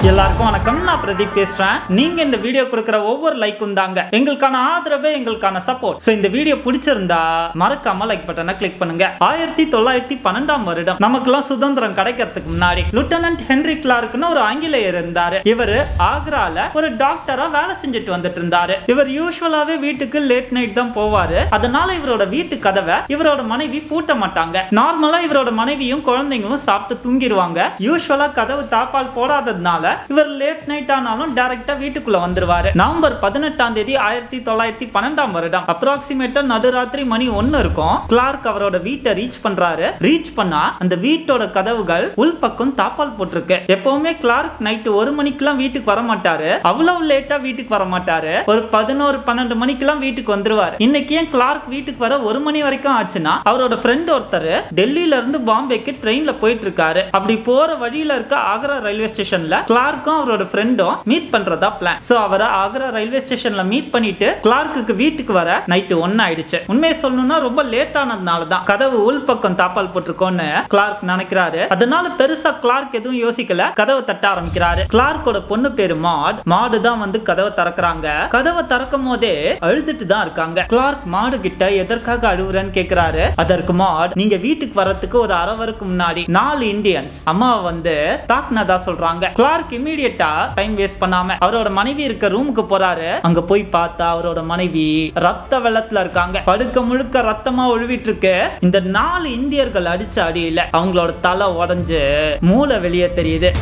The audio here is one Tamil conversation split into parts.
எல்லாருக்கும் வணக்கம் நான் பிரதீப் பேசுறேன் நீங்க இந்த வீடியோ கொடுக்குற ஒவ்வொரு லைக்கும் தாங்க எங்களுக்கான ஆதரவே எங்களுக்கான சப்போர்ட் சோ இந்த வீடியோ பிடிச்சிருந்தா மறக்காம லைக் பட்டனை கிளிக் பண்ணுங்க ஆயிரத்தி தொள்ளாயிரத்தி பன்னெண்டாம் வருடம் நமக்கெல்லாம் சுதந்திரம் கிடைக்கிறதுக்கு முன்னாடி லிeutenant ஹென்ரி கிளார்க்னு ஒரு ஆங்கிலேயர் இருந்தாரு இவரு ஆக்ரால ஒரு டாக்டரா வேலை செஞ்சுட்டு வந்துட்டு இருந்தாரு இவர் யூஸ்வலாவே வீட்டுக்கு லேட் நைட் தான் போவாரு அதனால இவரோட வீட்டு கதவை இவரோட மனைவி பூட்ட மாட்டாங்க நார்மலா இவரோட மனைவியும் குழந்தைங்களும் சாப்பிட்டு தூங்கிடுவாங்க யூஸ்வலா கதவு தாப்பால் போடாததுனால இவர் லேட் நைட் ஆனாலும் டைரக்டா வீட்டுக்குள்ள வந்துருவாரு நவம்பர் பதினெட்டாம் தேதி ஆயிரத்தி தொள்ளாயிரத்தி பன்னெண்டாம் வருடம் அப்ராக்சிமேட்டா நடுராத்திரி மணி ஒன்னு இருக்கும் கிளார்க் அவரோட வீட்டை ரீச் பண்றாரு ரீச் பண்ணா அந்த வீட்டோட கதவுகள் உள்பக்கம் தாப்பால் போட்டிருக்கு எப்பவுமே கிளார்க் நைட்டு ஒரு மணிக்கெல்லாம் வீட்டுக்கு வர மாட்டாரு அவ்வளவு லேட்டா வீட்டுக்கு வர மாட்டாரு ஒரு பதினோரு பன்னெண்டு மணிக்கெல்லாம் வீட்டுக்கு வந்துருவாரு இன்னைக்கு ஏன் கிளார்க் வீட்டுக்கு வர ஒரு மணி வரைக்கும் ஆச்சுன்னா அவரோட ஃப்ரெண்ட் ஒருத்தர் டெல்லியில இருந்து பாம்பேக்கு ட்ரெயின்ல போயிட்டு இருக்காரு அப்படி போற வழியில இருக்க ஆக்ரா ரயில்வே ஸ்டேஷன்ல கிளார்க்கும் அவரோட ஃப்ரெண்டும் மீட் பண்றதா பிளான் சோ அவரை ஆக்ரா ரயில்வே ஸ்டேஷன்ல மீட் பண்ணிட்டு கிளார்க்குக்கு வீட்டுக்கு வர நைட்டு ஒன்னு ஆயிடுச்சு உண்மையை சொல்லணும்னா ரொம்ப லேட் ஆனதுனால தான் கதவு உள் பக்கம் தாப்பால் போட்டிருக்கோன்னு கிளார்க் நினைக்கிறாரு அதனால பெருசா கிளார்க் எதுவும் யோசிக்கல கதவை தட்ட ஆரம்பிக்கிறாரு கிளார்க்கோட பொண்ணு பேரு மாட் மாடு தான் வந்து கதவை திறக்கறாங்க கதவை திறக்கும் போதே அழுதுட்டு தான் இருக்காங்க கிளார்க் மாடு கிட்ட எதற்காக அழுவுறேன்னு கேக்குறாரு அதற்கு மாட் நீங்க வீட்டுக்கு வர்றதுக்கு ஒரு அரை வரைக்கும் முன்னாடி நாலு இந்தியன்ஸ் அம்மாவை வந்து தாக்குனதா சொல்றாங்க கிளார்க் இமீடியட்டா டைம் வேஸ்ட் பண்ணாம அவரோட மனைவி இருக்க ரூமுக்கு போறாரு அங்க போய் பார்த்தா அவரோட மனைவி ரத்த வெள்ளத்துல இருக்காங்க படுக்க முழுக்க ரத்தமா ஒழுவிட்டு இருக்கு இந்த நாலு இந்தியர்கள் அடிச்ச அடியில அவங்களோட தலை உடைஞ்சு மூளை வெளியே தெரியுது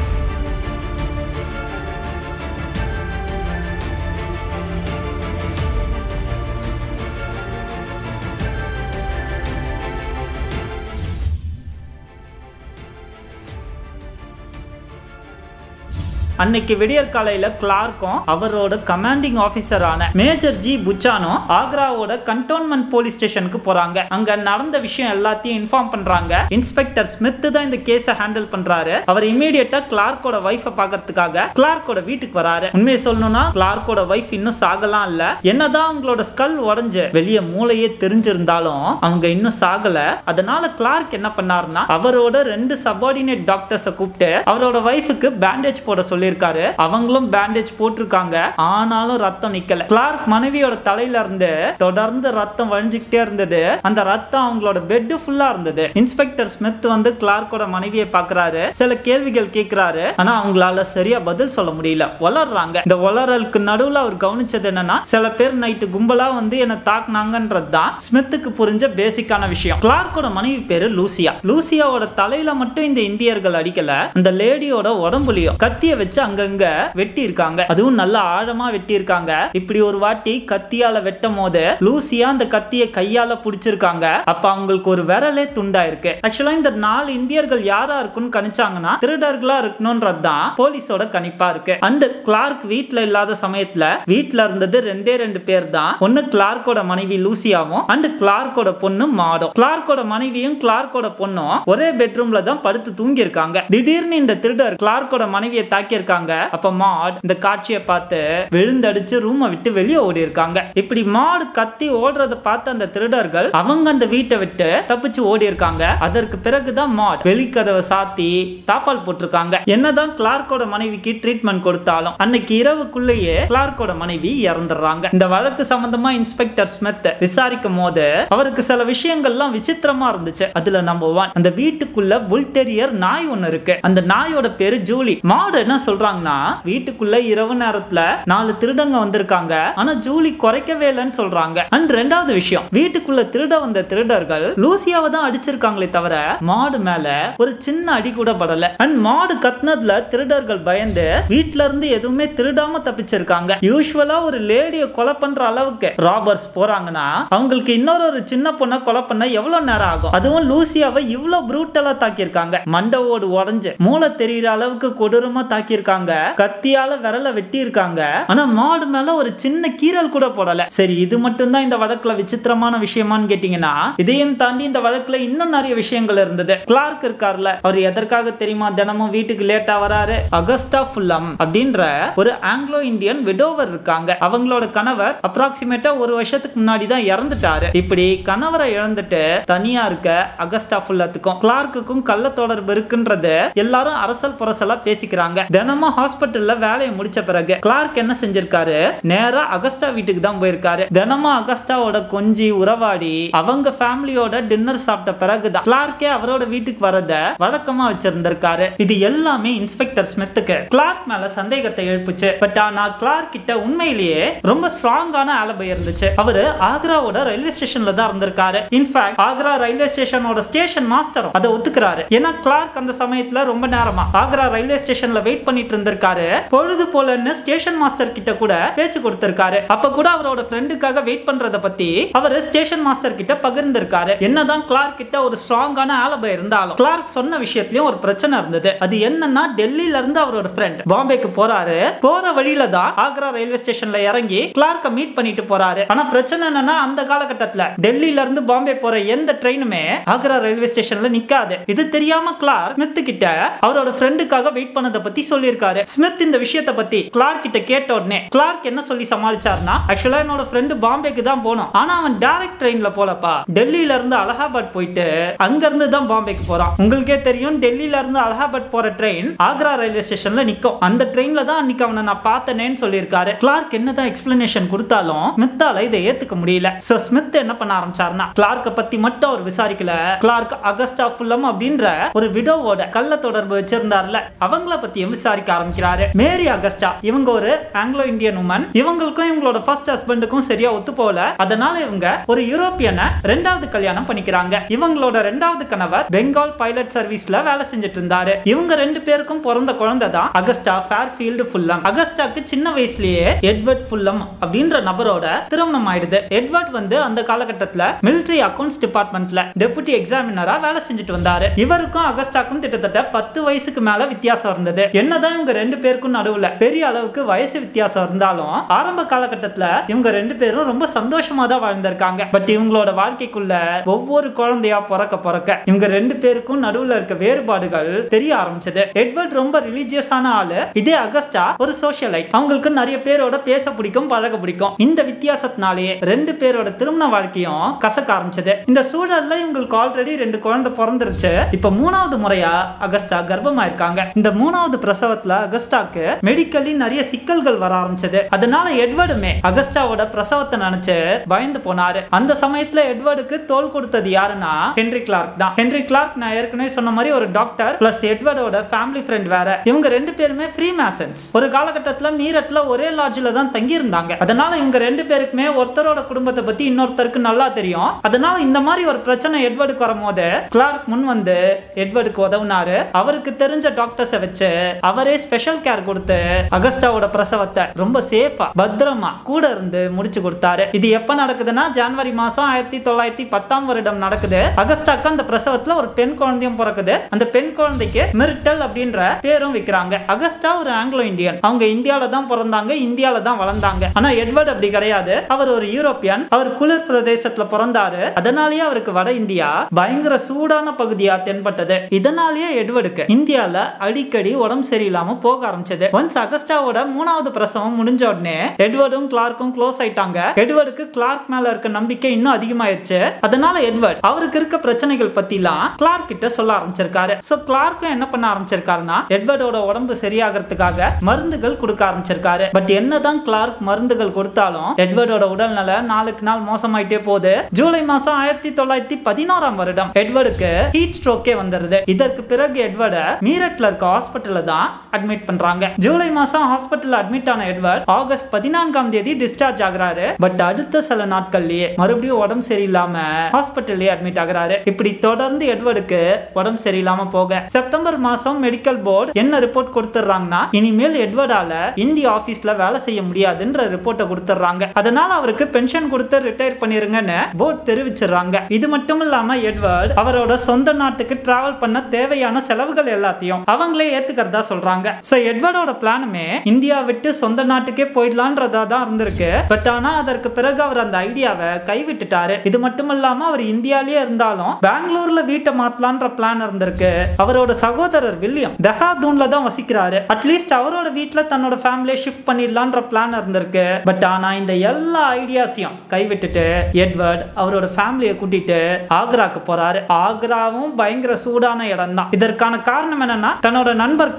அன்னைக்கு விடியற் காலையில கிளார்க்கும் அவரோட கமாண்டிங் ஆபீசரான மேஜர் ஜி புச்சானும் ஆக்ராவோட கண்டோன்மெண்ட் போலீஸ் ஸ்டேஷனுக்கு போறாங்க அங்க நடந்த விஷயம் எல்லாத்தையும் இன்ஃபார்ம் பண்றாங்க இன்ஸ்பெக்டர் ஸ்மித் தான் இந்த கேஸை ஹேண்டில் பண்றாரு அவர் இமீடியட்டா கிளார்க்கோட வைஃபை பாக்குறதுக்காக கிளார்க்கோட வீட்டுக்கு வராரு உண்மையை சொல்லணும்னா கிளார்க்கோட வைஃப் இன்னும் சாகலாம் இல்ல என்னதான் அவங்களோட ஸ்கல் உடஞ்சு வெளியே மூளையே தெரிஞ்சிருந்தாலும் அவங்க இன்னும் சாகல அதனால கிளார்க் என்ன பண்ணாருன்னா அவரோட ரெண்டு சபார்டினேட் டாக்டர்ஸை கூப்பிட்டு அவரோட வைஃபுக்கு பேண்டேஜ் போட சொல்லியிருக்காரு அவங்களும் பேண்டேஜ் போட்டிருக்காங்க ஆனாலும் ரத்தம் நிக்கல கிளார்க் மனைவியோட தலையில இருந்து தொடர்ந்து ரத்தம் வழிஞ்சுக்கிட்டே இருந்தது அந்த ரத்தம் அவங்களோட பெட் ஃபுல்லா இருந்தது இன்ஸ்பெக்டர் ஸ்மித் வந்து கிளார்க்கோட மனைவியை பாக்குறாரு சில கேள்விகள் கேட்கிறாரு ஆனா அவங்களால சரியா பதில் சொல்ல முடியல வளர்றாங்க இந்த வளரலுக்கு நடுவுல அவர் கவனிச்சது என்னன்னா சில பேர் நைட்டு கும்பலா வந்து என்ன தாக்குனாங்கன்றது தான் ஸ்மித்துக்கு புரிஞ்ச பேசிக்கான விஷயம் கிளார்க்கோட மனைவி பேரு லூசியா லூசியாவோட தலையில மட்டும் இந்த இந்தியர்கள் அடிக்கல அந்த லேடியோட உடம்புலயும் கத்திய வச்சு அங்கங்க வெட்டி இருக்காங்க அதுவும் நல்ல ஆழமா வெட்டி இருக்காங்க இப்படி ஒரு வாட்டி கத்தியால வெட்டும் போது லூசியா அந்த கத்திய கையால புடிச்சிருக்காங்க அப்ப அவங்களுக்கு ஒரு விரலே துண்டா இருக்கு ஆக்சுவலா இந்த நாலு இந்தியர்கள் யாரா இருக்குன்னு கணிச்சாங்கன்னா திருடர்களா இருக்கணும்ன்றது தான் போலீஸோட கணிப்பா இருக்கு அண்ட் கிளார்க் வீட்ல இல்லாத சமயத்துல வீட்ல இருந்தது ரெண்டே ரெண்டு பேர் தான் ஒன்னு கிளார்க்கோட மனைவி லூசியாவும் அண்ட் கிளார்க்கோட பொண்ணு மாடும் கிளார்க்கோட மனைவியும் கிளார்க்கோட பொண்ணும் ஒரே பெட்ரூம்ல தான் படுத்து தூங்கி இருக்காங்க திடீர்னு இந்த திருடர் கிளார்க்கோட மனைவியை தாக்கி இருக்காங்க அப்ப மாட் இந்த காட்சியை பார்த்து விழுந்தடிச்சு ரூமை விட்டு வெளியே ஓடி இருக்காங்க இப்படி மாடு கத்தி ஓடுறத பார்த்த அந்த திருடர்கள் அவங்க அந்த வீட்டை விட்டு தப்பிச்சு ஓடி இருக்காங்க அதற்கு பிறகுதான் மாட் வெளிக்கதவை சாத்தி தாப்பால் போட்டிருக்காங்க என்னதான் கிளார்க்கோட மனைவிக்கு ட்ரீட்மெண்ட் கொடுத்தாலும் அன்னைக்கு இரவுக்குள்ளேயே கிளார்க்கோட மனைவி இறந்துடுறாங்க இந்த வழக்கு சம்பந்தமா இன்ஸ்பெக்டர் ஸ்மித் விசாரிக்கும் போது அவருக்கு சில விஷயங்கள்லாம் விசித்திரமா இருந்துச்சு அதுல நம்பர் ஒன் அந்த வீட்டுக்குள்ள புல் டெரியர் நாய் ஒன்னு இருக்கு அந்த நாயோட பேரு ஜூலி மாடு என்ன சொல்றாங்கன்னா வீட்டுக்குள்ள இரவு நேரத்துல நாலு திருடங்க வந்திருக்காங்க ஆனா ஜூலி குறைக்கவே இல்லைன்னு சொல்றாங்க அண்ட் ரெண்டாவது விஷயம் வீட்டுக்குள்ள திருட வந்த திருடர்கள் லூசியாவை தான் அடிச்சிருக்காங்களே தவிர மாடு மேல ஒரு சின்ன அடி கூட படல அண்ட் மாடு கத்துனதுல திருடர்கள் பயந்து வீட்ல இருந்து எதுவுமே திருடாம தப்பிச்சிருக்காங்க யூஸ்வலா ஒரு லேடிய கொலை பண்ற அளவுக்கு ராபர்ஸ் போறாங்கன்னா அவங்களுக்கு இன்னொரு ஒரு சின்ன பொண்ணை கொலை பண்ண எவ்வளவு நேரம் ஆகும் அதுவும் லூசியாவை இவ்வளவு ப்ரூட்டலா தாக்கியிருக்காங்க மண்டவோடு உடஞ்சு மூளை தெரியற அளவுக்கு கொடூரமா தாக்கியிருக்காங்க கத்தியால விரல வெட்டி இருக்காங்க ஆனா மாடு மேல ஒரு சின்ன கீறல் கூட போடல சரி இது மட்டும் தான் இந்த வழக்குல விசித்திரமான விஷயமான்னு கேட்டீங்கன்னா இதையும் தாண்டி இந்த வழக்குல இன்னும் நிறைய விஷயங்கள் இருந்தது கிளார்க் இருக்கார்ல அவர் எதற்காக தெரியுமா தினமும் வீட்டுக்கு லேட்டா வராரு அகஸ்டா ஃபுல்லம் அப்படின்ற ஒரு ஆங்கிலோ இந்தியன் விடோவர் இருக்காங்க அவங்களோட கணவர் அப்ராக்சிமேட்டா ஒரு வருஷத்துக்கு முன்னாடி தான் இறந்துட்டாரு இப்படி கணவரை இழந்துட்டு தனியா இருக்க அகஸ்டா ஃபுல்லத்துக்கும் கிளார்க்குக்கும் கள்ள தொடர்பு இருக்குன்றது எல்லாரும் அரசல் புரசலா பேசிக்கிறாங்க தினம் தினமும் ஹாஸ்பிட்டல்ல வேலையை முடிச்ச பிறகு கிளார்க் என்ன செஞ்சிருக்காரு நேரா அகஸ்டா வீட்டுக்கு தான் போயிருக்காரு தினமும் அகஸ்டாவோட கொஞ்சி உறவாடி அவங்க ஃபேமிலியோட டின்னர் சாப்பிட்ட பிறகுதான் கிளார்க்கே அவரோட வீட்டுக்கு வரத வழக்கமா வச்சிருந்திருக்காரு இது எல்லாமே இன்ஸ்பெக்டர் ஸ்மித்துக்கு கிளார்க் மேல சந்தேகத்தை எழுப்புச்சு பட் ஆனா கிளார்க் கிட்ட உண்மையிலேயே ரொம்ப ஸ்ட்ராங்கான ஆலபை இருந்துச்சு அவரு ஆக்ராவோட ரயில்வே ஸ்டேஷன்ல தான் இருந்திருக்காரு இன்ஃபேக்ட் ஆக்ரா ரயில்வே ஸ்டேஷனோட ஸ்டேஷன் மாஸ்டரும் அதை ஒத்துக்கிறாரு ஏன்னா கிளார்க் அந்த சமயத்துல ரொம்ப நேரமா ஆக்ரா ரயில்வே ஸ்டேஷன்ல வெயிட் பண்ணிட்டு இருந்திருக்காரு பொழுது போலன்னு ஸ்டேஷன் மாஸ்டர் கிட்ட கூட பேச்சு கொடுத்திருக்காரு அப்ப கூட அவரோட ஃப்ரெண்டுக்காக வெயிட் பண்றத பத்தி அவர் ஸ்டேஷன் மாஸ்டர் கிட்ட பகிர்ந்திருக்காரு என்னதான் கிளார்க் கிட்ட ஒரு ஸ்ட்ராங்கான ஆலபை இருந்தாலும் கிளார்க் சொன்ன விஷயத்திலயும் ஒரு பிரச்சனை இருந்தது அது என்னன்னா டெல்லியில இருந்து அவரோட ஃப்ரெண்ட் பாம்பேக்கு போறாரு போற வழியில தான் ஆக்ரா ரயில்வே ஸ்டேஷன்ல இறங்கி கிளார்க்க மீட் பண்ணிட்டு போறாரு ஆனா பிரச்சனை என்னன்னா அந்த காலகட்டத்துல டெல்லியில இருந்து பாம்பே போற எந்த ட்ரெயினுமே ஆக்ரா ரயில்வே ஸ்டேஷன்ல நிக்காது இது தெரியாம கிளார்க் ஸ்மித் கிட்ட அவரோட ஃப்ரெண்டுக்காக வெயிட் பண்ணதை பத்தி சொல்லியிருக்காரு ஸ்மித் இந்த விஷயத்தை பத்தி கிளார்க் கிட்ட கேட்ட உடனே கிளார்க் என்ன சொல்லி சமாளிச்சாருன்னா ஆக்சுவலா என்னோட ஃப்ரெண்டு பாம்பேக்கு தான் போனோம் ஆனா அவன் டைரக்ட் ட்ரெயின்ல போலப்பா டெல்லியில இருந்து அலகாபாத் போயிட்டு அங்க இருந்து தான் பாம்பேக்கு போறான் உங்களுக்கே தெரியும் டெல்லியில இருந்து அலகாபாத் போற ட்ரெயின் ஆக்ரா ரயில்வே ஸ்டேஷன்ல நிக்கும் அந்த ட்ரெயின்ல தான் அன்னைக்கு அவனை நான் பார்த்தனேன்னு சொல்லியிருக்காரு கிளார்க் என்னதான் எக்ஸ்பிளனேஷன் கொடுத்தாலும் ஸ்மித்தால இதை ஏத்துக்க முடியல சோ ஸ்மித் என்ன பண்ண ஆரம்பிச்சாருன்னா கிளார்க்க பத்தி மட்டும் அவர் விசாரிக்கல கிளார்க் அகஸ்டா ஃபுல்லம் அப்படின்ற ஒரு விடோவோட கள்ள தொடர்பு வச்சிருந்தார்ல அவங்கள பத்தியும் விசாரிக்க ஆரம்பிக்கிறாரு மேரி அகஸ்டா இவங்க ஒரு ஆங்கிலோ இந்தியன் உமன் இவங்களுக்கும் இவங்களோட ஃபர்ஸ்ட் ஹஸ்பண்டுக்கும் சரியா ஒத்து போல அதனால இவங்க ஒரு யூரோப்பியனை ரெண்டாவது கல்யாணம் பண்ணிக்கிறாங்க இவங்களோட ரெண்டாவது கணவர் பெங்கால் பைலட் சர்வீஸ்ல வேலை செஞ்சுட்டு இருந்தாரு இவங்க ரெண்டு பேருக்கும் பிறந்த குழந்தை தான் அகஸ்டா ஃபேர்ஃபீல்டு ஃபுல்லம் அகஸ்டாக்கு சின்ன வயசுலயே எட்வர்ட் ஃபுல்லம் அப்படின்ற நபரோட திருமணம் ஆயிடுது எட்வர்ட் வந்து அந்த காலகட்டத்துல மிலிட்டரி அக்கவுண்ட்ஸ் டிபார்ட்மெண்ட்ல டெபுட்டி எக்ஸாமினரா வேலை செஞ்சுட்டு வந்தாரு இவருக்கும் அகஸ்டாக்கும் கிட்டத்தட்ட பத்து வயசுக்கு மேல வித்தியாசம் இருந்தது என்னதான் இவங்க ரெண்டு பேருக்கும் நடுவுல பெரிய அளவுக்கு வயசு வித்தியாசம் இருந்தாலும் ஆரம்ப காலகட்டத்துல இவங்க ரெண்டு பேரும் ரொம்ப சந்தோஷமா தான் வாழ்ந்திருக்காங்க பட் இவங்களோட வாழ்க்கைக்குள்ள ஒவ்வொரு குழந்தையா பிறக்க பிறக்க இவங்க ரெண்டு பேருக்கும் நடுவுல இருக்க வேறுபாடுகள் தெரிய ஆரம்பிச்சது எட்வர்ட் ரொம்ப ரிலீஜியஸான ஆளு இதே அகஸ்டா ஒரு சோஷியலைட் அவங்களுக்கு நிறைய பேரோட பேச பிடிக்கும் பழக பிடிக்கும் இந்த வித்தியாசத்தினாலேயே ரெண்டு பேரோட திருமண வாழ்க்கையும் கசக்க ஆரம்பிச்சது இந்த சூழல்ல இவங்களுக்கு ஆல்ரெடி ரெண்டு குழந்தை பிறந்துருச்சு இப்ப மூணாவது முறையா அகஸ்டா கர்ப்பமா இருக்காங்க இந்த மூணாவது பிரசவத்துல அகஸ்டாக்கு மெடிக்கலி நிறைய சிக்கல்கள் வர ஆரம்பிச்சது அதனால எட்வர்டுமே அகஸ்டாவோட பிரசவத்தை நினைச்சு பயந்து போனாரு அந்த சமயத்துல எட்வர்டுக்கு தோல் கொடுத்தது யாருன்னா ஹென்ரி கிளார்க் தான் ஹென்ரி கிளார்க் நான் ஏற்கனவே சொன்ன மாதிரி ஒரு டாக்டர் பிளஸ் எட்வர்டோட ஃபேமிலி ஃப்ரெண்ட் வேற இவங்க ரெண்டு பேருமே ஃப்ரீ மேசன்ஸ் ஒரு காலகட்டத்துல மீரட்ல ஒரே லாட்ஜில் தான் தங்கி இருந்தாங்க அதனால இவங்க ரெண்டு பேருக்குமே ஒருத்தரோட குடும்பத்தை பத்தி இன்னொருத்தருக்கு நல்லா தெரியும் அதனால இந்த மாதிரி ஒரு பிரச்சனை எட்வர்டுக்கு வரும்போது கிளார்க் முன் வந்து எட்வர்டுக்கு உதவுனாரு அவருக்கு தெரிஞ்ச டாக்டர்ஸை வச்சு அவரே ஸ்பெஷல் கேர் கொடுத்து அகஸ்டாவோட பிரசவத்தை ரொம்ப சேஃபா பத்திரமா கூட இருந்து முடிச்சு கொடுத்தாரு இது எப்ப நடக்குதுன்னா ஜனவரி மாசம் ஆயிரத்தி தொள்ளாயிரத்தி பத்தாம் வருடம் நடக்குது அகஸ்டாக்கு அந்த பிரசவத்துல ஒரு பெண் குழந்தையும் பிறக்குது அந்த பெண் குழந்தைக்கு மிர்டல் அப்படின்ற பேரும் வைக்கிறாங்க அகஸ்டா ஒரு ஆங்கிலோ இந்தியன் அவங்க இந்தியால தான் பிறந்தாங்க இந்தியால தான் வளர்ந்தாங்க ஆனா எட்வர்ட் அப்படி கிடையாது அவர் ஒரு யூரோப்பியன் அவர் குளிர் பிரதேசத்துல பிறந்தாரு அதனாலேயே அவருக்கு வட இந்தியா பயங்கர சூடான பகுதியா தென்பட்டது இதனாலேயே எட்வர்டுக்கு இந்தியால அடிக்கடி உடம்பு சரியில்லாம போக ஆரம்பிச்சது ஒன்ஸ் அகஸ்டாவோட மூணாவது பிரசவம் முடிஞ்ச உடனே எட்வர்டும் கிளார்க்கும் க்ளோஸ் ஆயிட்டாங்க எட்வர்டுக்கு கிளார்க் மேல இருக்க நம்பிக்கை இன்னும் அதிகமாயிருச்சு அதனால எட்வர்ட் அவருக்கு இருக்க பிரச்சனைகள் பத்திலாம் கிளார்க் கிட்ட சொல்ல ஆரம்பிச்சிருக்காரு சோ கிளார்க்கும் என்ன பண்ண ஆரம்பிச்சிருக்காருன்னா எட்வர்டோட உடம்பு சரியாகிறதுக்காக மருந்துகள் கொடுக்க ஆரம்பிச்சிருக்காரு பட் என்னதான் கிளார்க் மருந்துகள் கொடுத்தாலும் எட்வர்டோட உடல்நல நாளுக்கு நாள் மோசமாயிட்டே போகுது ஜூலை மாசம் ஆயிரத்தி தொள்ளாயிரத்தி பதினோராம் வருடம் எட்வர்டுக்கு ஹீட் ஸ்ட்ரோக்கே வந்துருது இதற்கு பிறகு எட்வர்ட மீரட்ல இருக்க ஹாஸ்பிட்டல்ல தான் அட்மிட் பண்றாங்க ஜூலை மாசம் ஹாஸ்பிட்டல் அட்மிட் ஆன எட்வர்ட் ஆகஸ்ட் பதினான்காம் தேதி டிஸ்சார்ஜ் ஆகுறாரு பட் அடுத்த சில நாட்கள்லயே மறுபடியும் உடம்பு சரியில்லாம ஹாஸ்பிட்டல்லயே அட்மிட் ஆகுறாரு இப்படி தொடர்ந்து எட்வர்டுக்கு உடம்பு சரியில்லாம போக செப்டம்பர் மாசம் மெடிக்கல் போர்டு என்ன ரிப்போர்ட் கொடுத்துறாங்கன்னா இனிமேல் எட்வர்டால இந்திய ஆபீஸ்ல வேலை செய்ய முடியாதுன்ற ரிப்போர்ட்டை கொடுத்துறாங்க அதனால அவருக்கு பென்ஷன் கொடுத்து ரிட்டையர் பண்ணிருங்கன்னு போர்டு தெரிவிச்சிடுறாங்க இது மட்டும் இல்லாம எட்வர்ட் அவரோட சொந்த நாட்டுக்கு டிராவல் பண்ண தேவையான செலவுகள் எல்லாத்தையும் அவங்களே ஏத்துக்கிறதா சொல்றாங்க சோ எட்வர்டோட பிளானுமே இந்தியா விட்டு சொந்த நாட்டுக்கே போயிடலான்றதா தான் இருந்திருக்கு பட் ஆனா அதற்கு பிறகு அவர் அந்த ஐடியாவை கைவிட்டுட்டாரு இது மட்டும் இல்லாம அவர் இந்தியாலேயே இருந்தாலும் பெங்களூர்ல வீட்டை மாத்தலான்ற பிளான் இருந்திருக்கு அவரோட சகோதரர் வில்லியம் தெஹ்ராதூன்ல தான் வசிக்கிறாரு அட்லீஸ்ட் அவரோட வீட்டுல தன்னோட ஃபேமிலியை ஷிஃப்ட் பண்ணிடலான்ற பிளான் இருந்திருக்கு பட் ஆனா இந்த எல்லா ஐடியாஸையும் கைவிட்டுட்டு எட்வர்ட் அவரோட ஃபேமிலியை கூட்டிட்டு ஆக்ராக்கு போறாரு ஆக்ராவும் பயங்கர சூடான இடம் தான் இதற்கான காரணம் என்னன்னா தன்னோட நண்பர் கிளார்க்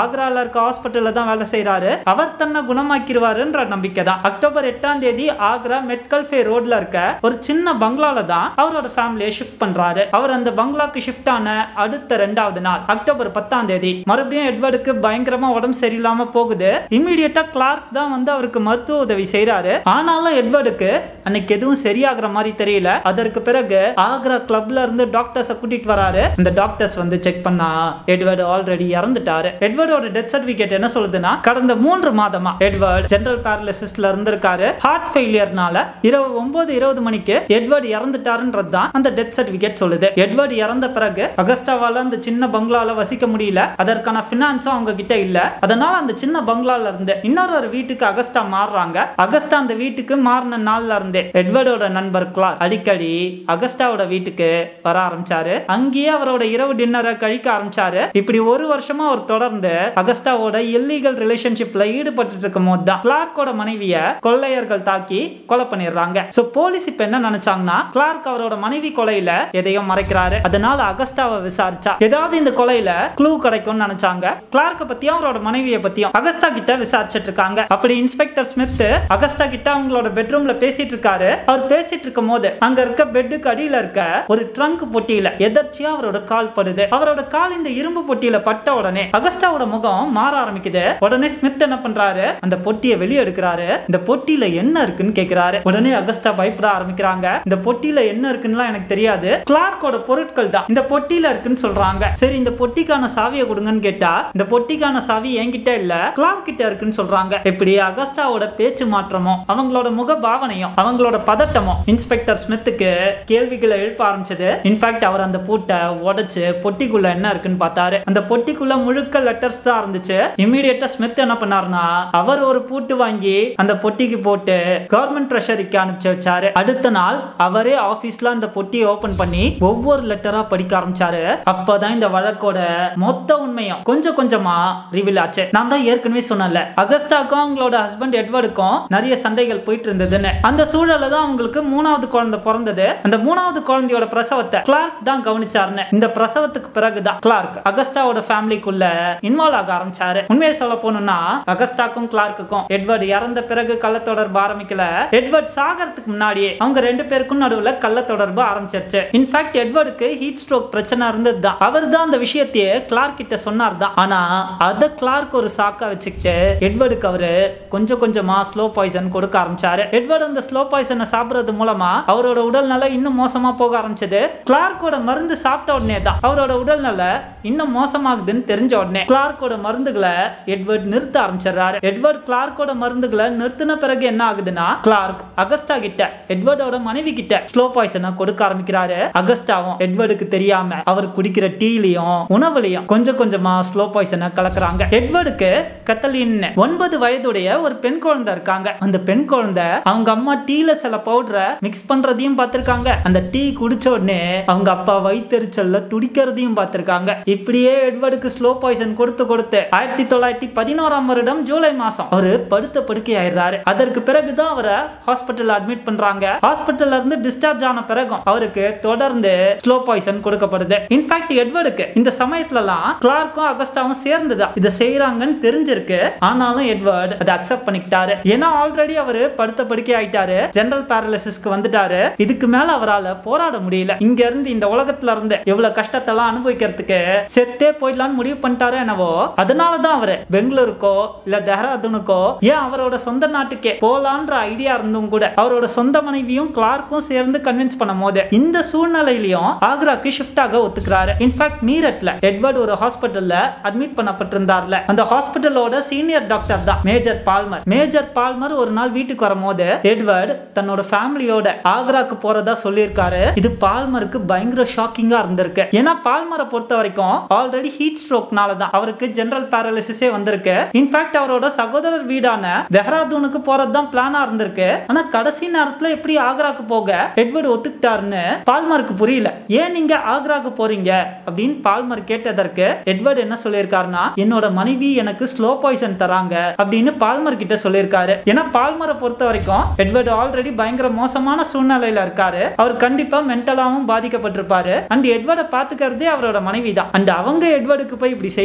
ஆக்ரால இருக்க ஹாஸ்பிட்டல்ல தான் வேலை செய்யறாரு அவர் தன்னை குணமாக்கிடுவாருன்ற நம்பிக்கை தான் அக்டோபர் எட்டாம் தேதி ஆக்ரா மெட்கல்ஃபே ரோட்ல இருக்க ஒரு சின்ன பங்களால தான் அவரோட ஃபேமிலியை ஷிஃப்ட் பண்றாரு அவர் அந்த பங்களாக்கு ஷிஃப்ட் ஆன அடுத்த ரெண்டாவது நாள் அக்டோபர் பத்தாம் தேதி மறுபடியும் எட்வர்டுக்கு பயங்கரமா உடம்பு சரியில்லாம போகுது இம்மிடியட்டா கிளார்க் தான் வந்து அவருக்கு மருத்துவ உதவி செய்யறாரு ஆனாலும் எட்வர்டுக்கு அன்னைக்கு எதுவும் சரியாகிற மாதிரி தெரியல அதற்கு பிறகு ஆக்ரா கிளப்ல இருந்து டாக்டர்ஸை கூட்டிட்டு வராரு அந்த டாக்டர்ஸ் வந்து செக் பண்ணா எட்வர்டு ஆல்ரெடி இறந்துட்டாரு எட்வர்டோட டெத் சர்டிபிகேட் என்ன சொல்லுதுன்னா கடந்த மூன்று மாதமா எட்வர்ட் ஜெனரல் பேரலிசிஸ்ல இருந்திருக்காரு ஹார்ட் ஃபெயிலியர்னால இரவு ஒன்பது இருபது மணிக்கு எட்வர்ட் இறந்துட்டாருன்றது தான் அந்த டெத் சர்டிபிகேட் சொல்லுது எட்வர்ட் இறந்த பிறகு அகஸ்டாவால அந்த சின்ன பங்களால வசிக்க முடியல அதற்கான பினான்ஸும் அவங்க கிட்ட இல்ல அதனால அந்த சின்ன பங்களால இருந்து இன்னொரு ஒரு வீட்டுக்கு அகஸ்டா மாறுறாங்க அகஸ்டா அந்த வீட்டுக்கு மாறின நாள்ல இருந்தே எட்வர்டோட நண்பர் கிளார் அடிக்கடி அகஸ்டாவோட வீட்டுக்கு வர ஆரம்பிச்சாரு அங்கேயே அவரோட இரவு டின்னரை கழிக்க ஆரம்பிச்சாரு இப்படி ஒரு வருஷமா அவர் தொடர்ந்து அகஸ்டாவோட இல்லீகல் ரிலேஷன்ஷிப்ல ஈடுபட்டு இருக்கும் போது தான் கிளார்க்கோட மனைவிய கொள்ளையர்கள் தாக்கி கொலை பண்ணிடுறாங்க சோ போலீஸ் இப்ப என்ன நினைச்சாங்கன்னா கிளார்க் அவரோட மனைவி கொலையில எதையோ மறைக்கிறாரு அதனால அகஸ்டாவை விசாரிச்சா ஏதாவது இந்த கொலையில க்ளூ கிடைக்கும்னு நினைச்சாங்க கிளார்க்க பத்தியும் அவரோட மனைவியை பத்தியும் அகஸ்டா கிட்ட விசாரிச்சிட்டு இருக்காங்க அப்படி இன்ஸ்பெக்டர் ஸ்மித் அகஸ்டா கிட்ட அவங்களோட பெட்ரூம்ல பேசிட்டு இருக்காரு அவர் பேசிட்டு இருக்கும் போது அங்க இருக்க பெட்டுக்கு அடியில இருக்க ஒரு ட்ரங்க் பொட்டியில எதர்ச்சியா அவரோட கால் படுது அவரோட கால் இந்த இரும்பு பொட்டியில பட்ட உடனே அகஸ்டாவோட முகம் மாற ஆரம்பிக்குது உடனே ஸ்மித் என்ன பண்றாரு அந்த பொட்டியை வெளியே எடுக்கிறாரு இந்த பொட்டியில என்ன இருக்குன்னு கேக்குறாரு உடனே அகஸ்டா பயப்பட ஆரம்பிக்கிறாங்க இந்த பொட்டியில என்ன இருக்குன்னு எனக்கு தெரியாது கிளார்க்கோட பொருட்கள் தான் இந்த பொட்டியில இருக்குன்னு சொல்றாங்க சரி இந்த பொட்டிக்கான சாவியை கொடுங்கன்னு கேட்டா இந்த பொட்டிக்கான சாவி என்கிட்ட இல்ல கிளார்க் கிட்ட இருக்குன்னு சொல்றாங்க இப்படி அகஸ்டாவோட பேச்சு மாற்றமும் அவங்களோட முக பாவனையும் அவங்களோட பதட்டமும் இன்ஸ்பெக்டர் ஸ்மித்துக்கு கேள்விகளை எழுப்ப ஆரம்பிச்சது இன்ஃபேக்ட் அவர் அந்த பூட்டை உடைச்சு பொட்டிக்குள்ள என்ன இருக்குன்னு பார்த்தாரு அந்த பொட்டிக்குள்ள முழுக்க லெட்டர்ஸ் தான் இருந்துச்சு இமீடியட்டா ஸ்மித் என்ன பண்ணாருன்னா அவர் ஒரு பூட்டு வாங்கி அந்த பொட்டிக்கு போட்டு கவர்மெண்ட் ட்ரெஷரிக்கு அனுப்பிச்சு வச்சாரு அடுத்த நாள் அவரே ஆபீஸ்ல அந்த பொட்டியை ஓபன் பண்ணி ஒவ்வொரு லெட்டரா படிக்க ஆரம்பிச்சாரு அப்பதான் இந்த வழக்கோட மொத்த உண்மையும் கொஞ்சம் கொஞ்சமா ரிவீல் ஆச்சு நான் தான் ஏற்கனவே சொன்னேன்ல அகஸ்டாக்கும் அவங்களோட ஹஸ்பண்ட் எட்வர்டுக்கும் நிறைய சண்டைகள் போயிட்டு இருந்ததுன்னு அந்த சூழல்ல தான் அவங்களுக்கு மூணாவது குழந்தை பிறந்தது அந்த மூணாவது குழந்தையோட பிரசவத்தை கிளார்க் தான் கவனிச்சாருன்னு இந்த பிரசவத்துக்கு பிறகுதான் கிளார்க் அகஸ்டாவோட ஃபேமிலிக்குள்ள இன்வால்வ் ஆக ஆரம்பிச்சாரு உண்மையை சொல்ல போனோம்னா அகஸ்டாக்கும் கிளார்க்குக்கும் எட்வர்ட் இறந்த பிறகு கள்ள தொடர்பு ஆரம்பிக்கல எட்வர்ட் சாகறதுக்கு முன்னாடியே அவங்க ரெண்டு பேருக்கும் நடுவுல கள்ள தொடர்பு ஆரம்பிச்சிருச்சு இன்ஃபேக்ட் எட்வர்டுக்கு ஹீட் ஸ்ட்ரோக் பிரச்சனை இருந்தது தான் அவர் தான் அந்த விஷயத்தையே கிளார்க் கிட்ட சொன்னார் தான் ஆனா அத கிளார்க் ஒரு சாக்கா வச்சுக்கிட்டு எட்வர்டுக்கு அவரு கொஞ்சம் கொஞ்சமா ஸ்லோ பாய்சன் கொடுக்க ஆரம்பிச்சாரு எட்வர்ட் அந்த ஸ்லோ பாய்சனை சாப்பிடுறது மூலமா அவரோட உடல்நல இன்னும் மோசமா போக ஆரம்பிச்சது கிளார்க்கோட மருந்து சாப்பிட்ட உடனே தான் அவரோட உடல்நல இன்னும் மோசமாகுதுன்னு தெரிஞ்ச உடனே கிளார்க்கோட மருந்துகளை எட்வர்ட் நிறுத்த ஆரம்பிச்சிடுறாரு எட்வர்ட் கிளார்க்கோட மருந்துகளை நிறுத்தின பிறகு என்ன ஆகுதுன்னா கிளார்க் அகஸ்டா கிட்ட எட்வர்டோட மனைவி கிட்ட ஸ்லோ பாய்சனை கொடுக்க ஆரம்பிக்கிறாரு அகஸ்டாவும் எட்வர்டுக்கு தெரியாம அவர் குடிக்கிற டீலையும் உணவுலையும் கொஞ்சம் கொஞ்சமா ஸ்லோ பாய்சனை கலக்குறாங்க எட்வர்டுக்கு கத்தலின் ஒன்பது வயதுடைய ஒரு பெண் குழந்தை இருக்காங்க அந்த பெண் குழந்தை அவங்க அம்மா டீல சில பவுடரை மிக்ஸ் பண்றதையும் பார்த்திருக்காங்க அந்த டீ குடிச்ச உடனே அவங்க அப்பா வயிற்றுச்சல்ல துடிக்கிறதையும் பார்த்திருக்காங்க இப்படியே எட்வர்டுக்கு ஸ்லோ பாய்சன் கொடுத்து கொடுத்து ஆயிரத்தி தொள்ளாயிரத்தி பதினோராம் வருடம் ஜூலை மாசம் அவரு படுத்த படுக்கை ஆயிடுறாரு அதற்கு பிறகுதான் அவரை ஹாஸ்பிட்டல் அட்மிட் பண்றாங்க ஹாஸ்பிட்டல்ல இருந்து டிஸ்சார்ஜ் ஆன பிறகும் அவருக்கு தொடர்ந்து ஸ்லோ பாய்சன் கொடுக்கப்படுது இன்ஃபேக்ட் எட்வர்டுக்கு இந்த சமயத்துலலாம் கிளார்க்கும் அகஸ்டாவும் சேர்ந்துதான் இதை செய்யறாங்கன்னு தெரிஞ்சிருக்கு ஆனாலும் எட்வர்ட் அதை அக்செப்ட் பண்ணிக்கிட்டாரு ஏன்னா ஆல்ரெடி அவரு படுத்த படுக்கை ஆயிட்டாரு ஜெனரல் பேரலிசிஸ்க்கு வந்துட்டாரு இதுக்கு மேல அவரால் போராட முடியல இங்க இருந்து இந்த உலகத்துல இருந்து எவ்வளவு கஷ்டத்தெல்லாம் அனுபவிக்கிறதுக்கு செத்தே போயிடலாம்னு முடிவு பண்ணிட்டாரோ என்னவோ அதனாலதான் அவரு பெங்களூருக்கோ இல்ல தெஹ்ராதூனுக்கோ ஏன் அவரோட சொந்த நாட்டுக்கே போலான்ற ஐடியா இருந்தும் கூட அவரோட சொந்த மனைவியும் கிளார்க்கும் சேர்ந்து கன்வின்ஸ் பண்ணும் போது இந்த சூழ்நிலையிலையும் ஆக்ராக்கு ஷிஃப்ட் ஆக ஒத்துக்கிறாரு இன்ஃபேக்ட் மீரட்ல எட்வர்ட் ஒரு ஹாஸ்பிட்டல்ல அட்மிட் பண்ணப்பட்டிருந்தார்ல அந்த ஹாஸ்பிட்டலோட சீனியர் டாக்டர் தான் மேஜர் பால்மர் மேஜர் பால்மர் ஒரு நாள் வீட்டுக்கு வரும்போது எட்வர்ட் தன்னோட ஃபேமிலியோட ஆக்ராக்கு போறதா சொல்லியிருக்காரு இது பால்மருக்கு பயங்கர ஷாக்கிங்கா இருந்திருக்கு ஏன்னா பால்மரை பொறுத்த வரைக்கும் ஆல்ரெடி ஹீட் ஸ்ட்ரோக்னால தான் அவருக்கு ஜெனரல் பேரலிசிஸே வந்திருக்கு இன்ஃபேக்ட் அவரோட சகோதரர் வீடான தெஹ்ராதூனுக்கு போறது தான் பிளானா இருந்திருக்கு ஆனா கடைசி நேரத்துல எப்படி ஆக்ராக்கு போக எட்வர்ட் ஒத்துக்கிட்டாருன்னு பால்மருக்கு புரியல ஏன் நீங்க ஆக்ராக்கு போறீங்க அப்படின்னு பால்மர் கேட்டதற்கு எட்வர்ட் என்ன சொல்லியிருக்காருன்னா என்னோட மனைவி எனக்கு ஸ்லோ பாய்சன் தராங்க அப்படின்னு பால்மர் கிட்ட சொல்லியிருக்காரு ஏன்னா பால்மரை பொறுத்த வரைக்கும் எட்வர்ட் ஆல்ரெடி பயங்கர மோசமான சூழ்நிலையில இருக்காரு அவர் கண்டிப்பா மென்டலாவும் பாதிக்கப்பட்டிருப்பாரு அண்ட் எட்வர்டை பாத்துக்கிறதே அவரோட மனைவி தான் அண்ட் அவங்க எட்வர்டுக்கு போய் இப்படி செய்வாங்களா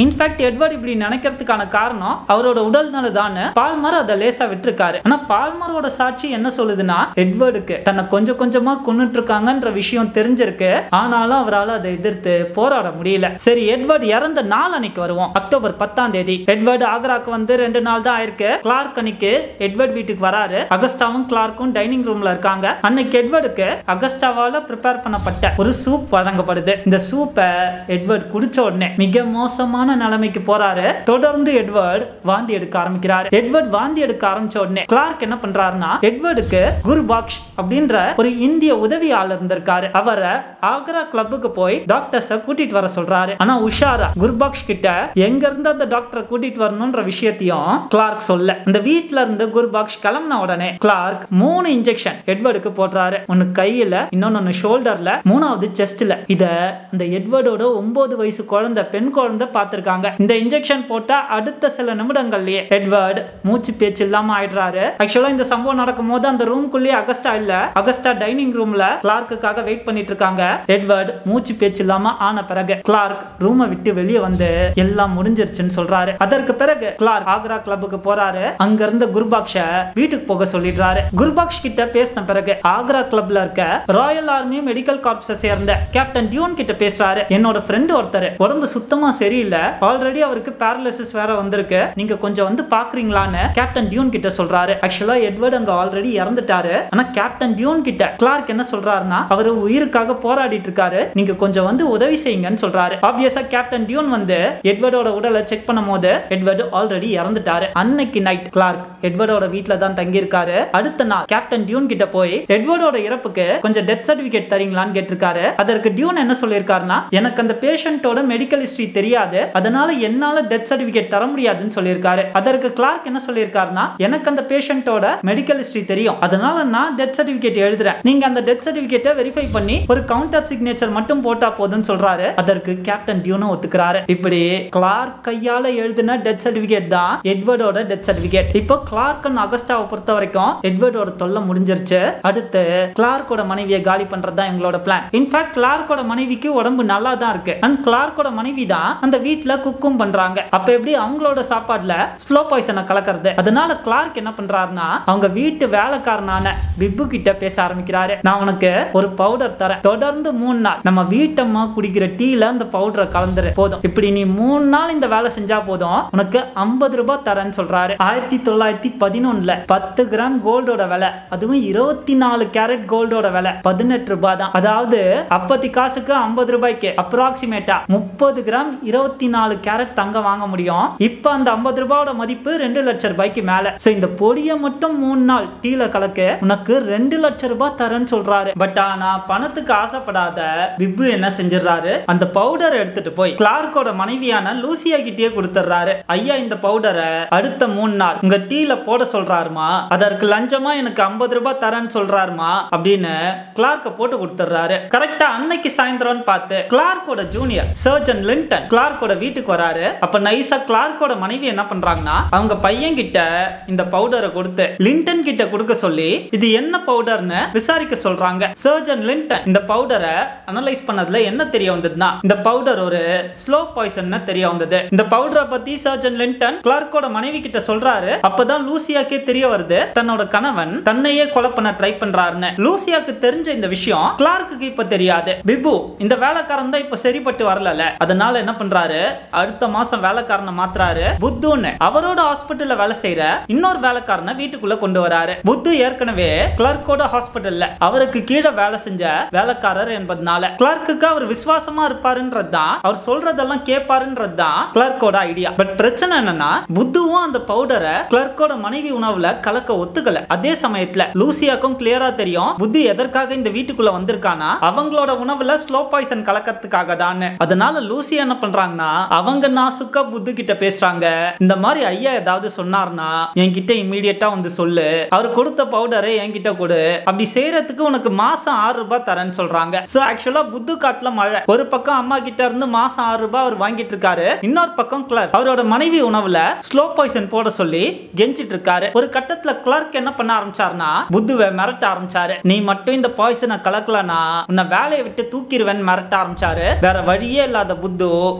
இன்ஃபேக்ட் எட்வர்ட் இப்படி நினைக்கிறதுக்கான காரணம் அவரோட உடல் நலதான் பால்மர் அதை லேசா விட்டுருக்காரு ஆனா பால்மரோட சாட்சி என்ன சொல்லுதுன்னா எட்வர்டுக்கு தன்னை கொஞ்சம் கொஞ்சமா கொன்னுட்டு இருக்காங்கன்ற விஷயம் தெரிஞ்சிருக்கு ஆனாலும் அவரால் அதை எதிர்த்து போராட முடியல சரி எட்வர்ட் இறந்த நாள் அன்னைக்கு வருவோம் அக்டோபர் பத்தாம் தேதி எட்வர்ட் ஆக்ராக்கு வந்து ரெண்டு நாள் தான் ஆயிருக்கு கிளார்க் அன்னைக்கு எட்வர்ட் வீட்டுக்கு வராரு அகஸ்டாவும் கிளார்க்கும் டைனிங் ரூம்ல இருக்காங்க அன்னைக்கு எட்வர்டுக்கு அகஸ்டாவால ப்ரிப்பேர் பண்ணப்பட்ட ஒரு சூப் வழங்கப்படுது இந்த சூப்பை எட்வர்ட் குடிச்ச உடனே மிக மோசமான நிலைமைக்கு போறாரு தொடர்ந்து எட்வர்ட் வாந்தி எடுக்க ஆரம்பிக்கிறாரு எட்வர்ட் வாந்தி எடுக்க ஆரம்பிச்ச உடனே கிளார்க் என்ன பண்றாருன்னா எட்வர்டுக்கு குருபாக்ஷ் அப்படின்ற ஒரு இந்திய உதவியாளர் இருந்திருக்காரு அவரை ஆக்ரா கிளப்புக்கு போய் டாக்டர்ஸ கூட்டிட்டு வர சொல்றாரு ஆனா உஷாரா குர்பாக்ஷ் கிட்ட எங்க இருந்து அந்த டாக்டரை கூட்டிட்டு வரணும்ன்ற விஷயத்தையும் கிளார்க் சொல்ல அந்த வீட்ல இருந்து குர்பாக்ஷ் கிளம்பின உடனே கிளார்க் மூணு இன்ஜெக்ஷன் எட்வர்டுக்கு போடுறாரு ஒன்னு கையில இன்னொன்னு ஷோல்டர்ல மூணாவது செஸ்ட்ல இத அந்த எட்வர்டோட ஒன்பது வயசு குழந்தை பெண் குழந்தை பார்த்திருக்காங்க இந்த இன்ஜெக்ஷன் போட்டா அடுத்த சில நிமிடங்கள்லயே எட்வர்ட் மூச்சு பேச்சு இல்லாம ஆயிடுறாரு ஆக்சுவலா இந்த சம்பவம் நடக்கும் போது அந்த ரூம்குள்ளேயே அகஸ்டா இல்ல அகஸ்டா டைனிங் ரூம்ல கிளார்க்குக்காக வெயிட் பண்ணிட்டு இருக்காங்க எட்வர்ட் மூச்சு பேச்சு இல்லாம ஆன பிறகு கிளார்க் ரூமை விட்டு வெளியே வந்து எல்லாம் முடிஞ்சிருச்சுன்னு சொல்றாரு அதற்கு பிறகு கிளார்க் ஆக்ரா கிளப்புக்கு போறாரு அங்க இருந்த குருபாக்ஷ வீட்டுக்கு போக சொல்லிடுறாரு குருபாக்ஷ் கிட்ட பேசின பிறகு ஆக்ரா கிளப்ல இருக்க ராயல் ஆர்மி மெடிக்கல் கார்ப்ஸை சேர்ந்த கேப்டன் டியூன் கிட்ட பேசுறாரு என்னோட ஃப்ரெண்டு ஒருத்தர் உடம்பு சுத்தமா சரியில்லை ஆல்ரெடி அவருக்கு பேரலிசிஸ் வேற வந்திருக்கு நீங்க கொஞ்சம் வந்து பாக்குறீங்களான்னு கேப்டன் டியூன் கிட்ட சொல்றாரு ஆக்சுவலா எட்வர்ட் அங்க ஆல்ரெடி இறந்துட்டாரு ஆனா கேப்டன் டியூன் கிட்ட கிளார்க் என்ன சொல்றாருன்னா அவர் உயிருக்காக போராடிட்டு இருக்காரு நீங்க கொஞ்சம் வந்து உதவி செய்யுங்கன்னு சொல்றாரு ஆப்வியஸா கேப்டன் டியூன் வந்து எட்வர்டோட உடலை செக் பண்ணும் போது எட்வர்டு ஆல்ரெடி இறந்துட்டாரு அன்னைக்கு நைட் கிளார்க் எட்வர்டோட வீட்ல தான் தங்கி இருக்காரு அடுத்த நாள் கேப்டன் டியூன் கிட்ட போய் எட்வர்டோட இறப்புக்கு கொஞ்சம் டெத் சர்டிபிகேட் தரீங்களான்னு கேட்டிருக்காரு அதற்கு டியூன் என்ன சொல்லியிருக்காருன்னா எனக்கு அந்த பேஷண்டோட மெடிக்கல் ஹிஸ்டரி தெரியாது அதனால என்னால டெத் சர்டிபிகேட் தர முடியாதுன்னு சொல்லியிருக்காரு அதற்கு கிளார்க் என்ன சொல்லியிருக்காருன்னா எனக்கு அந்த பேஷண்டோட மெடிக்கல் ஹிஸ்டரி தெரியும் அதனால நான் டெத் சர்டிபிகேட் எழுதுறேன் நீங்க அந்த டெத் சர்டிபிகேட்டை வெரிஃபை பண்ணி ஒரு கவுண்டர் சிக்னேச்சர் மட்டும் போட்டா போதும்னு சொல்றாரு அதற்கு கேப்டன் டியூனும் ஒத்துக்கிறாரு இப்படி கிளார்க் கையால எழுதின டெத் சர்டிபிகேட் தான் எட்வர்டோட டெத் சர்டிபிகேட் இப்போ கிளார்க் அண்ட் அகஸ்டாவை பொறுத்த வரைக்கும் எட்வர்டோட தொல்லை முடிஞ்சிருச்சு அடுத்து கிளார்க்கோட மனைவியை காலி பண்றது தான் இவங்களோட பிளான் இன்ஃபேக்ட் கிளார்க்கோட மனைவிக்கு உடம்பு நல்லா தான் இருக்கு அண்ட் கிளார்க்கோட மனைவி தான் அந்த வீட்ல குக்கும் பண்றாங்க அப்ப எப்படி அவங்களோட சாப்பாடுல ஸ்லோ பாய்சனை கலக்கிறது அதனால கிளார்க் என்ன பண்றாருன்னா அவங்க வீட்டு வேலைக்காரனான பிப்பு கிட்ட பேச ஆரம்பிக்கிறாரு நான் உனக்கு ஒரு பவுடர் தரேன் தொடர்ந்து மூணு நாள் நம்ம வீட்டம்மா குடிக்கிற டீல அந்த பவுடரை கலந்துரு போதும் இப்படி நீ மூணு நாள் இந்த வேலை செஞ்சா போதும் உனக்கு ஐம்பது ரூபாய் தரேன்னு சொல்றாரு ஆயிரத்தி தொள்ளாயிரத்தி பதினொன்னுல பத்து கிராம் கோல்டோட விலை அதுவும் இருபத்தி நாலு கேரட் கோல்டோட விலை பதினெட்டு ரூபாய் தான் அதாவது அப்பத்தி காசுக்கு ஐம்பது ரூபாய்க்கு அப்ராக்சிமேட்டா முப்பது கிராம் இருபத்தி நாலு கேரட் தங்கம் வாங்க முடியும் இப்போ அந்த ஐம்பது ரூபாயோட மதிப்பு ரெண்டு லட்சம் ரூபாய்க்கு மேல சோ இந்த பொடியை மட்டும் மூணு நாள் டீல கலக்க உனக்கு ரெண்டு லட்சம் ரூபாய் தரேன்னு சொல்றாரு பட் ஆனா பணத்துக்கு ஆசைப்படாத பிப்பு என்ன செஞ்சிடறாரு அந்த பவுடர் எடுத்துட்டு போய் கிளார்க்கோட மனைவியான லூசியா கிட்டே கொடுத்துறாரு ஐயா இந்த பவுடரை அடுத்த மூணு நாள் உங்க டீல போட சொல்றாருமா அதற்கு லஞ்சமா எனக்கு ஐம்பது ரூபாய் தரேன்னு சொல்றாருமா அப்படின்னு கிளார்க்க போட்டு கொடுத்துறாரு கரெக்டா அன்னைக்கு சாயந்தரம்னு பார்த்து கிளார்க்கோட ஜூனியர் சர்ஜன் லிண்டன் கிளார்க்கோட வீட்டுக்கு வராரு அப்ப நைஸா கிளார்க்கோட மனைவி என்ன பண்றாங்கன்னா அவங்க பையன் கிட்ட இந்த பவுடரை கொடுத்து லிண்டன் கிட்ட கொடுக்க சொல்லி இது என்ன பவுடர்னு விசாரிக்க சொல்றாங்க சர்ஜன் லிண்டன் இந்த பவுடரை அனலைஸ் பண்ணதுல என்ன தெரிய வந்ததுன்னா இந்த பவுடர் ஒரு ஸ்லோ பாய்சன் தெரிய வந்தது இந்த பவுடரை பத்தி சர்ஜன் லிண்டன் கிளார்க்கோட மனைவி கிட்ட சொல்றாரு அப்பதான் லூசியாக்கே தெரிய வருது தன்னோட கணவன் தன்னையே கொலை பண்ண ட்ரை பண்றாருன்னு லூசியாக்கு தெரிஞ்ச இந்த விஷயம் கிளார்க்கு இப்ப தெரியாது பிபு இந்த வேலைக்காரன் தான் இப்ப சரிப்பட்டு வரல அதனால என்ன பண்றாரு அடுத்த மாசம் வேலைக்காரனை மாத்துறாரு புத்துன்னு அவரோட ஹாஸ்பிட்டல்ல வேலை செய்யற இன்னொரு வேலைக்காரனை வீட்டுக்குள்ள கொண்டு வராரு புத்து ஏற்கனவே கிளர்க்கோட ஹாஸ்பிட்டல்ல அவருக்கு கீழே வேலை செஞ்ச வேலைக்காரர் என்பதனால கிளர்க்குக்கு அவர் விசுவாசமா இருப்பாருன்றது தான் அவர் சொல்றதெல்லாம் கேட்பாருன்றது தான் கிளர்க்கோட ஐடியா பட் பிரச்சனை என்னன்னா புத்துவும் அந்த பவுடரை கிளர்க்கோட மனைவி உணவுல கலக்க ஒத்துக்கல அதே சமயத்துல லூசியாக்கும் கிளியரா தெரியும் புத்தி எதற்காக இந்த வீட்டுக்குள்ள வந்திருக்கானா அவங்களோட உணவுல ஸ்லோ பாய்சன் கலக்கிறதுக்காக தான் அதனால லூசி என்ன பண்றாங்கன்னா அவங்க நாசுக்கா புத்து கிட்ட பேசுறாங்க இந்த மாதிரி ஐயா ஏதாவது சொன்னார்னா என்கிட்ட இம்மீடியட்டா வந்து சொல்லு அவர் கொடுத்த பவுடரை என்கிட்ட கொடு அப்படி செய்யறதுக்கு உனக்கு மாசம் ஆறு ரூபாய் தரேன்னு சொல்றாங்க சோ ஆக்சுவலா புத்து காட்டுல மழை ஒரு பக்கம் அம்மா கிட்ட இருந்து மாசம் ஆறு ரூபாய் அவர் வாங்கிட்டு இருக்காரு இன்னொரு பக்கம் கிளர்க் அவரோட மனைவி உணவுல ஸ்லோ பாய்சன் போட சொல்லி கெஞ்சிட்டு இருக்காரு ஒரு கட்டத்துல கிளர்க் என்ன பண்ண ஆரம்பிச்சாருன்னா புத்துவை மிரட்ட ஆரம்பிச்சாரு நீ மட்டும் இந்த பாய்சனை கலக்கலனா உன்னை வேலையை விட்டு தூக்கிடுவேன் மிரட்ட ஆரம்பிச்சாரு வேற வழியே இல்லாத புத்து கொஞ்சோண்டு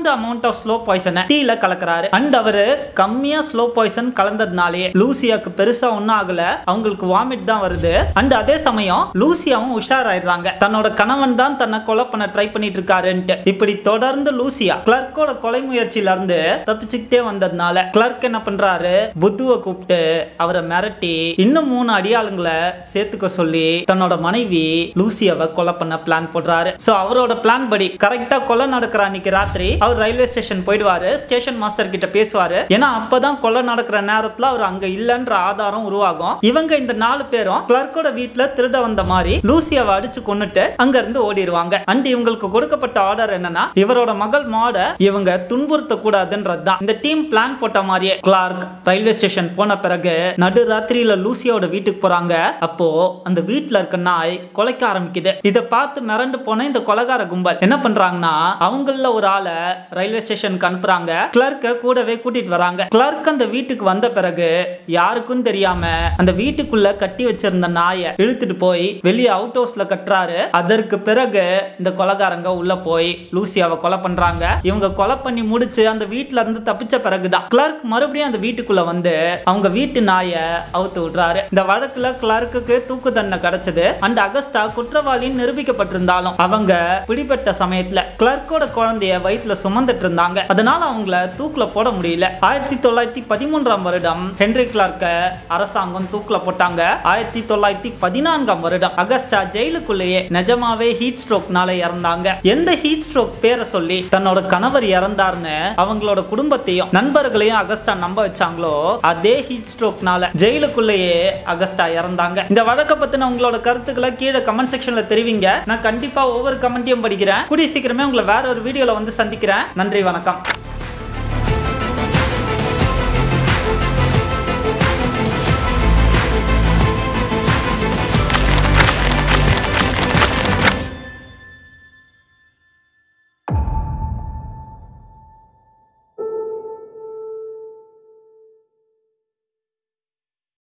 அரௌண்ட் அமௌண்ட் ஆஃப் ஸ்லோ பாய்சனை டீல கலக்குறாரு அண்ட் அவரு கம்மியா ஸ்லோ பாய்சன் கலந்ததுனாலே லூசியாக்கு பெருசா ஒன்றும் ஆகல அவங்களுக்கு வாமிட் தான் வருது அண்ட் அதே சமயம் லூசியாவும் உஷாராயிடுறாங்க தன்னோட கணவன் தான் தன்னை கொலை பண்ண ட்ரை பண்ணிட்டு இருக்காருன்ட்டு இப்படி தொடர்ந்து லூசியா கிளர்க்கோட கொலை முயற்சியில இருந்து தப்பிச்சுக்கிட்டே வந்ததுனால கிளர்க் என்ன பண்றாரு புத்துவை கூப்பிட்டு அவரை மிரட்டி இன்னும் மூணு அடியாளுங்களை சேர்த்துக்க சொல்லி தன்னோட மனைவி லூசியாவை கொலை பண்ண பிளான் போடுறாரு சோ அவரோட பிளான் படி கரெக்டா கொலை நடக்கிற அன்னைக்கு ராத்திரி அவர் ரயில்வே ஸ்டேஷன் போயிடுவாரு ஸ்டேஷன் மாஸ்டர் கிட்ட பேசுவாரு ஏன்னா அப்பதான் கொலை நடக்கிற நேரத்துல அவர் அங்க இல்லன்ற ஆதாரம் உருவாகும் இவங்க இந்த நாலு பேரும் கிளர்க்கோட வீட்டுல திருட வந்த மாதிரி லூசியாவை அடிச்சு கொன்னுட்டு அங்க இருந்து ஓடிடுவாங்க அண்ட் இவங்களுக்கு கொடுக்கப்பட்ட ஆர்டர் என்னன்னா இவரோட மகள் மாட இவங்க துன்புறுத்த கூடாதுன்றது தான் இந்த டீம் பிளான் போட்ட மாதிரியே கிளார்க் ரயில்வே ஸ்டேஷன் போன பிறகு நடு ராத்திரியில லூசியாவோட வீட்டுக்கு போறாங்க அப்போ அந்த வீட்டுல இருக்க நாய் கொலைக்க ஆரம்பிக்குது இதை பார்த்து மிரண்டு போன இந்த கொலைகார கும்பல் என்ன பண்றாங்கன்னா அவங்கள ஒரு ஆளை ரயில்வே ஸ்டேஷனுக்கு அனுப்புறாங்க கிளர்க்க கூடவே கூட்டிட்டு வராங்க கிளர்க் அந்த வீட்டுக்கு வந்த பிறகு யாருக்கும் தெரியாம அந்த வீட்டுக்குள்ள கட்டி வச்சிருந்த நாயை இழுத்துட்டு போய் வெளியே அவுட் ஹவுஸ்ல கட்டுறாரு அதற்கு பிறகு இந்த கொலைகாரங்க உள்ள போய் லூசியாவை கொலை பண்றாங்க இவங்க கொலை பண்ணி முடிச்சு அந்த வீட்டுல இருந்து தப்பிச்ச பிறகுதான் கிளர்க் மறுபடியும் அந்த வீட்டுக்குள்ள வந்து அவங்க வீட்டு நாயை அவுத்து விடுறாரு இந்த வழக்குல கிளர்க்குக்கு தூக்கு தண்டனை கிடைச்சது அந்த அகஸ்டா குற்றவாளின்னு நிரூபிக்கப்பட்டிருந்தாலும் அவங்க பிடிபட்ட சமயத்துல கிளர்க்கோட குழந்தைய வயிற்றுல சுமந்துட்டு இருந்தாங்க அதனால அவங்கள தூக்குல போட முடியல ஆயிரத்தி தொள்ளாயிரத்தி பதிமூன்றாம் வருடம் ஹென்ரி கிளார்க்க அரசாங்கம் தூக்குல போட்டாங்க ஆயிரத்தி தொள்ளாயிரத்தி பதினான்காம் வருடம் அகஸ்டா ஜெயிலுக்குள்ளேயே நிஜமாவே ஹீட் ஸ்ட்ரோக்னால இறந்தாங்க எந்த ஹீட் ஸ்ட்ரோக் பேரை சொல்லி தன்னோட கணவர் இறந்தார்னு அவங்களோட குடும்பத்தையும் நண்பர்களையும் அகஸ்டா நம்ப வச்சாங்களோ அதே ஹீட் ஸ்ட்ரோக்னால ஜெயிலுக்குள்ளேயே அகஸ்டா இறந்தாங்க இந்த வழக்கை பத்தின உங்களோட கருத்துக்களை கீழே கமெண்ட் செக்ஷன்ல தெரிவிங்க நான் கண்டிப்பா ஒவ்வொரு கமெண்ட்டையும் படிக்கிறேன் கூடிய சீக்கிரமே உங்களை வேற ஒரு வீடியோல வந்து சந்திக்கிறேன் நன்றி வணக்கம்